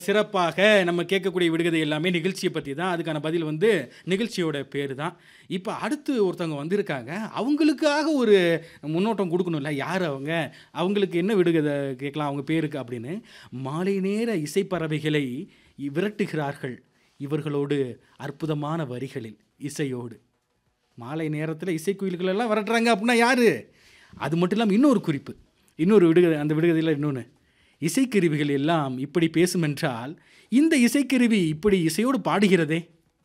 சிறப்பாக நம்ம கேட்கக்கூடிய விடுகதை எல்லாமே நிகழ்ச்சியை பற்றி தான் அதுக்கான பதில் வந்து நிகழ்ச்சியோட பேர் தான் இப்போ அடுத்து ஒருத்தவங்க வந்திருக்காங்க அவங்களுக்காக ஒரு முன்னோட்டம் கொடுக்கணும்ல யார் அவங்க அவங்களுக்கு என்ன விடுகதை கேட்கலாம் அவங்க பேருக்கு அப்படின்னு மாலை நேர இசைப்பறவைகளை விரட்டுகிறார்கள் இவர்களோடு அற்புதமான வரிகளில் இசையோடு மாலை நேரத்தில் இசைக்குயில்கள் எல்லாம் விரட்டுறாங்க அப்படின்னா யார் அது மட்டும் இல்லாமல் இன்னொரு குறிப்பு இன்னொரு விடுகதை அந்த விடுகதையில் இன்னொன்று இசைக்கருவிகள் எல்லாம் இப்படி பேசுமென்றால் இந்த இசைக்கருவி இப்படி இசையோடு பாடுகிறதே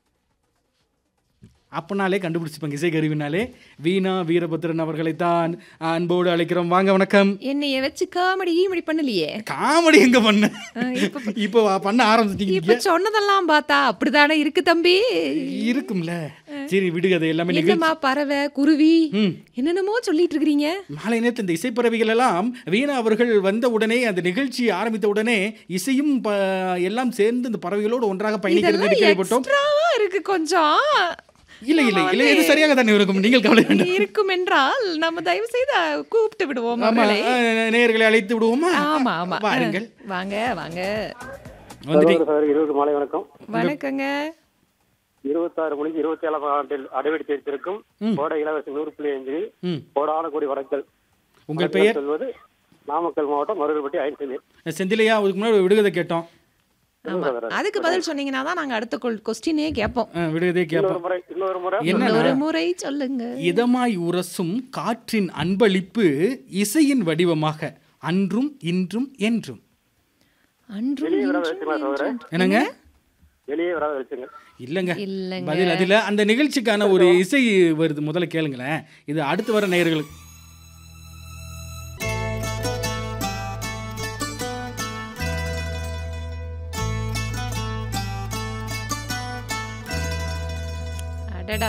அப்பனாலே கண்டுபிடிச்சிப்பாங்க இசைக்கருவினாலே வீணா வீரபத்ரன் அவர்களைத்தான் அன்போடு அழைக்கிறோம் வாங்க வணக்கம் என்னைய வச்சு காமெடி ஈமெடி பண்ணலையே காமெடி எங்க பண்ண ஆ, இப்ப இப்போ பண்ண ஆரம்பிச்சிட்டீங்க இப்ப சொன்னதெல்லாம் பார்த்தா அப்படிதானே இருக்கு தம்பி இருக்கும்ல சரி விடுகதை எல்லாமே நிகழ்ச்சி என்னம்மா பறவை குருவி ம் என்னென்னமோ சொல்லிட்டு இருக்கிறீங்க மாலை நேரத்தில் இந்த இசைப்பறவைகள் எல்லாம் வீணா அவர்கள் வந்த உடனே அந்த நிகழ்ச்சி ஆரம்பித்த உடனே இசையும் ப- எல்லாம் சேர்ந்து இந்த பறவைகளோடு ஒன்றாக பயணிக்கிறது இதெல்லாம் கேள்விப்பட்டோம் எக்ஸ்ட்ராவா இருக்கு கொஞ்சம் இல்லை இல்லை இல்லை இது சரியாக தானே இருக்கும் நீங்கள் கவலை வேண்டாம் இருக்கும் என்றால் நம்ம தயவு செய்து கூப்பிட்டு விடுவோம் ஆமா அவர்களை. அஹ், நேயர்களை அழைத்து விடுவோமா ஆமா ஆமா வாருங்கள் வாங்க வாங்க வந்துட்டீங்க சார் இருபது மாலை வணக்கம் வணக்கங்க இருபத்தாறு மணிக்கு இருபத்தி ஏழாம் ஆண்டில் அடைவெடி தேர்த்திருக்கும் கோடை இலவச நூறு புள்ளி அஞ்சு ம் கோடான கோடி வடக்கல் உங்கள் பெயர் சொல்வது நாமக்கல் மாவட்டம் மருதுபட்டி ஐந்து செந்திலையா அதுக்கு முன்னாடி ஒரு விடுகதை கேட்டோம் ஆமா அதுக்கு பதில் சொன்னீங்கன்னா தான் நாங்க அடுத்த கொஸ்டினே கேட்போம் அஹ், விடுகதை இன்னொரு கேட்போம் முறை இன்னொரு முறை என்ன ஒரு முறை சொல்லுங்க இதமாய் உரசும் காற்றின் அன்பளிப்பு இசையின் வடிவமாக அன்றும் இன்றும் என்றும் அன்றும் வெளியே வர இன்றும் வச்சுங்களா சகோதரர் என்றும். என்னங்க வெளியே வராத வச்சுங்க இல்லைங்க இல்லைங்க பதில் அதில் அந்த நிகழ்ச்சிக்கான ஒரு இசை வருது முதல்ல கேளுங்களேன் இது அடுத்து வர நேயர்களுக்கு அடடா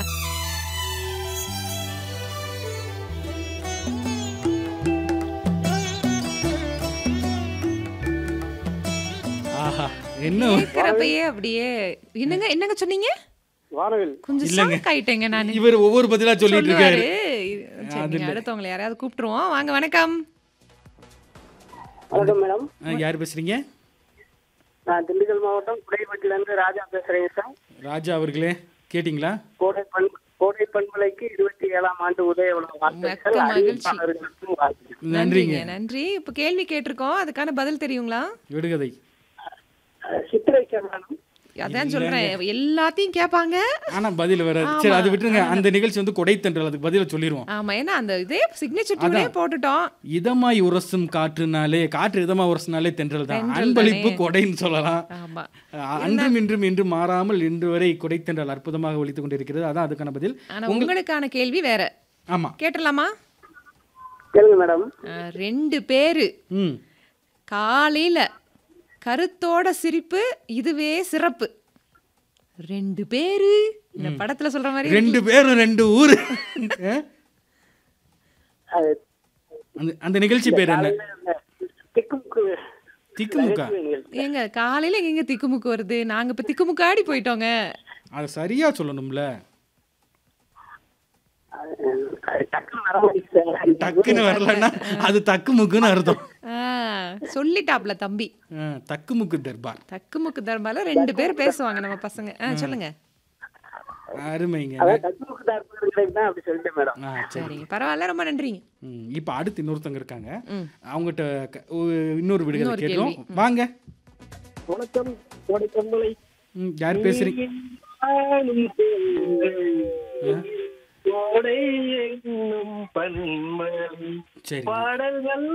ஆஹா என்ன கேட்கிறப்பயே அப்படியே என்னங்க என்னங்க சொன்னீங்க வானவில் கொஞ்சம் ஷாக் ஆயிட்டேங்க நான் இவர் ஒவ்வொரு பதிலா சொல்லிட்டு இருக்காரு சொல்லுவாரு சரிங்க அடுத்தவங்களை யாரையாவது கூப்பிட்டுருவோம் வாங்க வணக்கம் வணக்கம் மேடம் ஆ, யார் பேசுறீங்க நான் திண்டுக்கல் மாவட்டம் குடைப்பட்டில இருந்து ராஜா பேசுறேன் சார் ராஜா அவர்களே கேட்டிங்களா கோடை பண் கோடை பண்பலைக்கு இருபத்தி ஏழாம் ஆண்டு உதய விழா வாழ்த்துக்கள் மிக்க மகிழ்ச்சி. அறிவிப்பாளர்களுக்கும் வாழ்த்துக்கள். நன்றிங்க நன்றி இப்ப கேள்வி கேட்டிருக்கோம் அதுக்கான பதில் தெரியுங்களா விடுகதை அஹ், சித்திரை சரணம் அதான் சொல்றேன் எல்லாத்தையும் கேட்பாங்க ஆனா பதில் வராது சரி அது விட்டுருங்க அந்த நிகழ்ச்சி வந்து கொடைத்தன்றல் அதுக்கு பதில சொல்லிடுவோம் ஆமா ஏன்னா அந்த இதே சிக்னேச்சர் டியூனே போட்டுட்டோம் இதமாய் உரசும் காற்றுனாலே காற்று இதமா உரசுனாலே தென்றல் தான் தென்றல் அன்பளிப்பு தானே. கொடைன்னு சொல்லலாம் ஆமா அஹ், அன்றும் இன்றும் இன்று மாறாமல் இன்று வரை கொடைத்தன்றல் அற்புதமாக ஒழித்துக் கொண்டிருக்கிறது அதான் அதுக்கான பதில் ஆனா உங்களுக்கான கேள்வி வேற ஆமா கேட்டலாமா கேளுங்க மேடம் அஹ், ரெண்டு பேரு ம் காலையில கருத்தோட சிரிப்பு இதுவே சிறப்பு ரெண்டு பேரு இந்த படத்துல சொல்ற மாதிரி ரெண்டு பேரும் ரெண்டு ஊரு அஹ், அது அந்த அந்த நிகழ்ச்சி பேர் என்ன திக்குமுக்கு திக்குமுக்கா ஏங்க காலையில எங்க திக்குமுக்கு வருது நாங்க இப்ப திக்குமுக்கு ஆடி போயிட்டோங்க அது சரியா சொல்லணும்ல அது டக்குனு வர மாட்டேங்குது. டக்குன்னு வரலன்னா அது தக்குமுக்குன்னு அர்த்தம் ஆ, சொல்லிட்டாப்ல தம்பி அஹ், தக்குமுக்கு தர்பார் தக்குமுக்கு தர்பால ரெண்டு பேர் பேசுவாங்க நம்ம பசங்க ஆ, சொல்லுங்க அருமைங்க அதான் டக்குமுக்கு தர்பாருங்கிறது தான் அப்படி சொல்லிட்டேன் மேடம் ஆ சரி சரிங்க பரவாயில்ல ரொம்ப நன்றிங்க ம், இப்ப அடுத்து இன்னொருத்தங்க இருக்காங்க ம். அவங்ககிட்ட க- ஒரு- இன்னொரு விடுகதை இன்னொரு கேட்கிறோம் கேள்வி. வாங்க வணக்கம் கோடை பண்பலை ம், யார் பேசுறீங்க கோடை என்னும் பன்மலை சரி பாடல்கள்